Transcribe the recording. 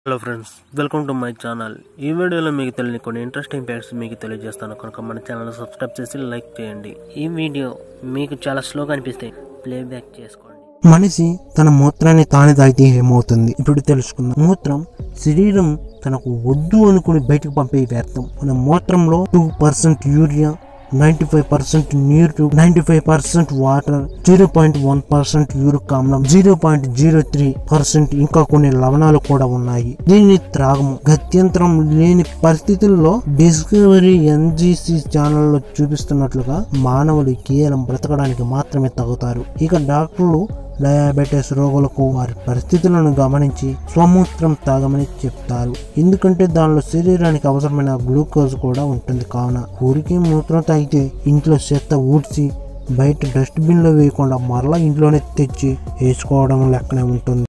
hello friends welcome to my channel ఈ వీడియోలో మీకు తెలియని కొన్ని ఇంట్రెస్టింగ్ ఫ్యాక్ట్స్ మీకు తెలియజేస్తాను కనుక మన ఛానల్ సబ్స్క్రైబ్ చేసి లైక్ చేయండి ఈ వీడియో మీకు చాలా స్లోగా అనిపిస్తే ప్లేబ్యాక్ చేసుకోండి మనిషి తన మూత్రాన్ని తానే తాగితే ఏమవుతుంది ఇప్పుడు తెలుసుకుందాం మూత్రం శరీరం తనకు వద్దు అనుకుని బయటకు పంపే వ్యర్థం మన మూత్రంలో two percent urea ninety five percent నీరు ninety five percent water zero point one percent uric ఆమ్లం zero point zero three percent ఇంకా కొన్ని లవణాలు కూడా ఉన్నాయి దీన్ని త్రాగము గత్యంతరం లేని పరిస్థితుల్లో డిస్కవరీ ఎన్జిసి ఛానల్లో చూపిస్తున్నట్లుగా మానవులు కేవలం బ్రతకడానికి మాత్రమే తగ్గుతారు ఇక డాక్టర్లు డయాబెటీస్ రోగులకు వారి పరిస్థితులను గమనించి స్వమూత్రం తాగమని చెప్తారు ఎందుకంటే దానిలో శరీరానికి అవసరమైన గ్లూకోజ్ కూడా ఉంటుంది కావున ఊరికే మూత్రం తాగితే ఇంట్లో చెత్త ఊడ్చి బయట డస్ట్బిన్లో వేయకుండా మరలా ఇంట్లోనే తెచ్చి వేసుకోవడం లెక్కనే ఉంటుంది